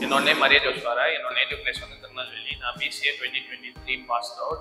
என்னோட நேம் மரிய ஜோஷ்வாரா என்னோட native place வந்து திருநெல்வேலி நான் BCA twenty twenty three pass out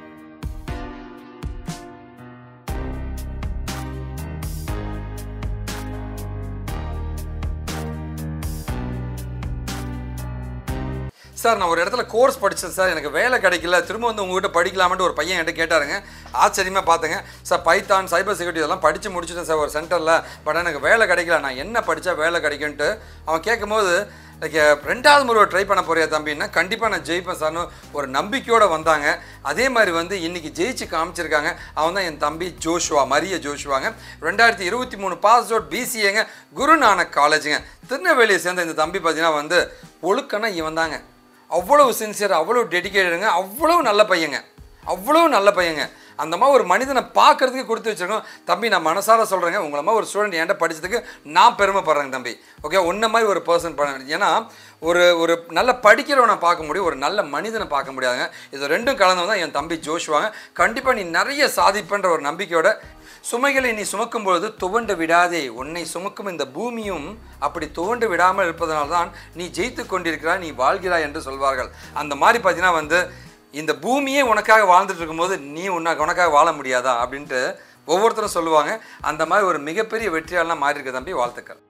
sir நான் ஒரு இடத்துல கோர்ஸ் படித்தேன் சார் எனக்கு வேலை கிடைக்கல திரும்ப வந்து உங்ககிட்ட படிக்கலாமான்ட்டு ஒரு பையன் என்கிட்ட கேட்டாருங்க ஆச்சரியமாக பார்த்தேங்க சார் பைத்தான் சைபர் செக்யூரிட்டி இதெல்லாம் படித்து முடிச்சிட்டேன் சார் ஒரு சென்டரில் பட் எனக்கு வேலை கிடைக்கல நான் என்ன படித்தா வேலை கிடைக்குன்ட்டு அவன் கேட்கும்போது லைக் ரெண்டாவது முறை ட்ரை பண்ண போறியா தம்பின்னா கண்டிப்பாக நான் ஜெயிப்பேன் சார்னு ஒரு நம்பிக்கையோடு வந்தாங்க அதே மாதிரி வந்து இன்னைக்கு ஜெயிச்சு காமிச்சிருக்காங்க அவன் தான் என் தம்பி ஜோஷுவா மரிய ஜோஷுவாங்க ரெண்டாயிரத்தி இருபத்தி மூணு பாஸ் அவுட் பிசிஏங்க குரு நானக் காலேஜுங்க திருநெல்வேலியை சேர்ந்த இந்த தம்பி பார்த்தீங்கன்னா வந்து ஒழுக்கன்னா இவன் தாங்க அவ்வளவு சின்சியர் அவ்வளோ டெடிக்கேட்டடுங்க அவ்வளவு நல்ல பையங்க அவ்வளவு நல்ல பையங்க அந்த மாதிரி ஒரு மனிதனை பார்க்கறதுக்கு கொடுத்து வச்சிருக்கோம் தம்பி நான் மனசார சொல்கிறேங்க உங்களை மாதிரி ஒரு ஸ்டூடெண்ட் என்கிட்ட படிச்சதுக்கு நான் பெருமைப்படுறேங்க தம்பி ஓகே உன்ன மாதிரி ஒரு பர்சன் பண்ண ஏன்னா ஒரு ஒரு நல்ல படிக்கிறவனை பார்க்க முடியும் ஒரு நல்ல மனிதனை பார்க்க முடியாதுங்க இது ரெண்டும் கலந்தவன் தான் என் தம்பி ஜோஷுவாங்க கண்டிப்பாக நீ நிறைய சாதிப்பன்ற ஒரு நம்பிக்கையோட சுமைகளை நீ சுமக்கும் பொழுது துவண்டு விடாதே உன்னை சுமக்கும் இந்த பூமியும் அப்படி துவண்டு விடாமல் இருப்பதனால தான் நீ ஜெயித்து கொண்டிருக்கிறாய் நீ வாழ்கிறாய் என்று சொல்வார்கள் அந்த மாதிரி பார்த்தீங்கன்னா வந்து இந்த பூமியே உனக்காக வாழ்ந்துட்டு இருக்கும்போது நீ உன்ன உனக்காக வாழ முடியாதா அப்படின்ட்டு ஒவ்வொருத்தரும் சொல்லுவாங்க அந்த மாதிரி ஒரு மிகப்பெரிய வெற்றியாளனா மாறி இருக்க தம்பி வாழ்த்துக்கள்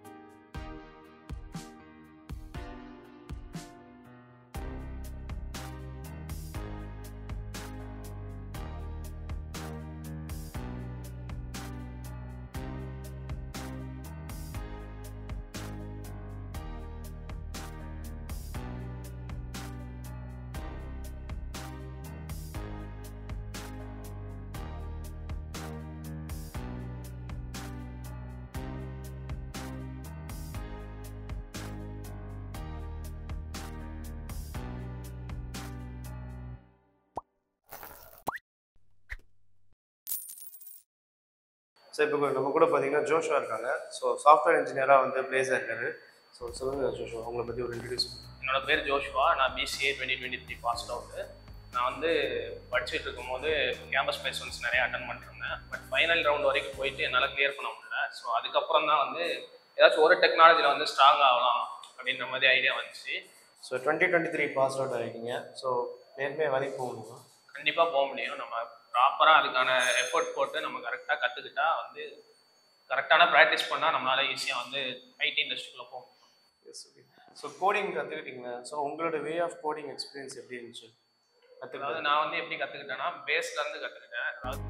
ஸோ இப்போ நம்ம கூட பார்த்தீங்கன்னா ஜோஷுவா இருக்காங்க ஸோ சாஃப்ட்வேர் இன்ஜினியராக வந்து பிளேஸ் ஆயிருக்காரு ஸோ சொல்லுங்கள் ஜோஷுவா உங்களை பற்றி ஒரு இன்ட்ரடியூஸ் என்னோட பேர் ஜோஷ்வா நான் BCA twenty twenty three pass out நான் வந்து படிச்சுட்டு இருக்கும்போது கேம்பஸ் பிளேஸ்மெண்ட்ஸ் நிறைய அட்டன் பண்ணிருந்தேன் பட் ஃபைனல் ரவுண்ட் வரைக்கும் போயிட்டு என்னால் கிளியர் பண்ண முடியல ஸோ அதுக்கப்புறம் தான் வந்து ஏதாச்சும் ஒரு டெக்னாலஜியில் வந்து ஸ்ட்ராங் ஆகலாம் அப்படின்ற மாதிரி ஐடியா வந்துச்சு so twenty twenty three pass out ஆகிருக்கீங்க ஸோ நேர்மையாக வேலைக்கு போகணுமா கண்டிப்பாக போக முடியும் நம்ம ப்ராப்பராக அதுக்கான எஃபர்ட் போட்டு நம்ம கரெக்டாக கற்றுக்கிட்டா வந்து கரெக்டான ப்ராக்டிஸ் பண்ணால் நம்மளால ஈஸியாக வந்து ஐடி இண்டஸ்ட்ரிக்குள்ளே போக முடியும் எஸ் ஓகே ஸோ கோடிங் கற்றுக்கிட்டீங்க ஸோ உங்களோட வே ஆஃப் கோடிங் எக்ஸ்பீரியன்ஸ் எப்படி இருந்துச்சு அதாவது கற்றுக்கிட்டது நான் வந்து எப்படி கற்றுக்கிட்டேன்னா பேஸ்லேருந்து கற்றுக்கிட்டேன் அதாவது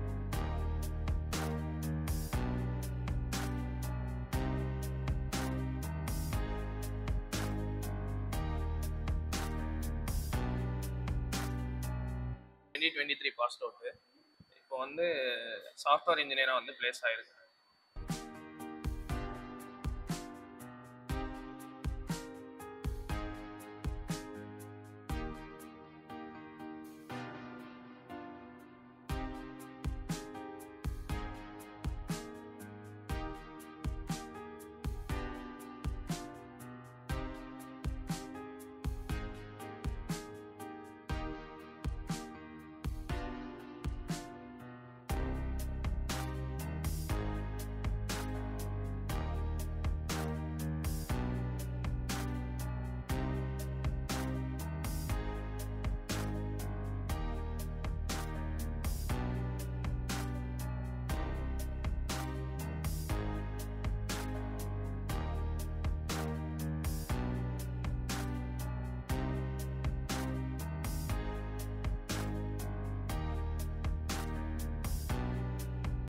twenty twenty three pass out இப்போ வந்து சாஃப்ட்வேர் இன்ஜினியராக வந்து பிளேஸ் ஆகிருக்கு